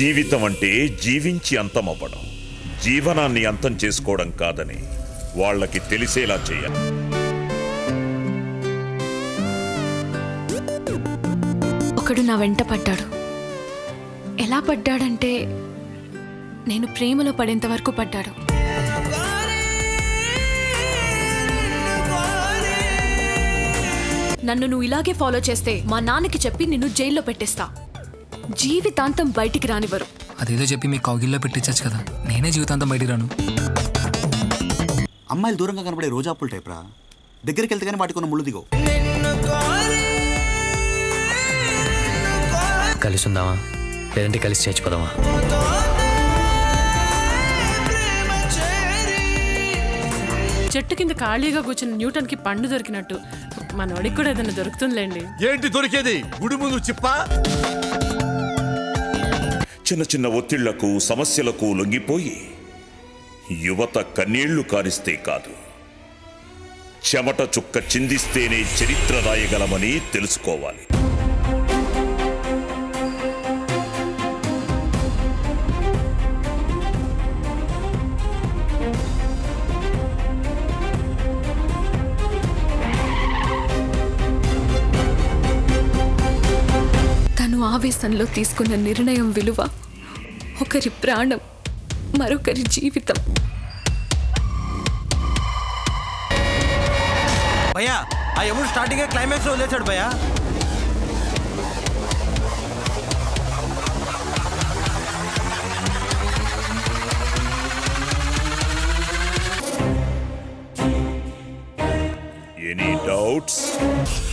జీవితం అంటే జీవించి అంతమవ్వడం జీవనాన్ని అంతం చేసుకోవడం కాదని వాళ్ళకి తెలిసేలా చేయాలి ఒకడు నా వెంట పడ్డాడు ఎలా పడ్డాడంటే నేను ప్రేమలో పడేంత వరకు పడ్డాడు నన్ను నువ్వు ఇలాగే ఫాలో చేస్తే మా నాన్నకి చెప్పి నిన్ను జైల్లో పెట్టేస్తా జీవితాంతం బయటికి రానివ్వరు అదేదో చెప్పి మీ కౌగిల్లో పెట్టించచ్చు కదా నేనే జీవితాంతం బయటికి రాను అమ్మాయిలు దూరంగా కనబడే రోజాపుల్ టైప్ రా దగ్గరికి వెళ్తే కానీ వాటికున్న ముళ్ళు దిగో కలిసి ఉందామా లేదంటే కలిసి చచ్చిపోదామా చెట్టు కింద ఖాళీగా కూర్చున్న న్యూటన్ కి పండు దొరికినట్టు మనోడికి కూడా ఏదైనా దొరుకుతుందిలేండి ఏంటి దొరికేది గుడి ముందు చిప్ప చిన్న చిన్న ఒత్తిళ్లకు సమస్యలకు లొంగిపోయి యువత కన్నీళ్లు కారిస్తే కాదు చెమట చుక్క చిందిస్తేనే చరిత్ర రాయగలమని తెలుసుకోవాలి తను ఆవేశంలో తీసుకున్న నిర్ణయం విలువ ఒకరి ప్రాణం మరొకరి జీవితం భయ్యా ఆ ఎముడు స్టార్టింగ్ క్లైమాక్స్ లో వదిలేశాడు భయ్యా ఎనీ డౌట్స్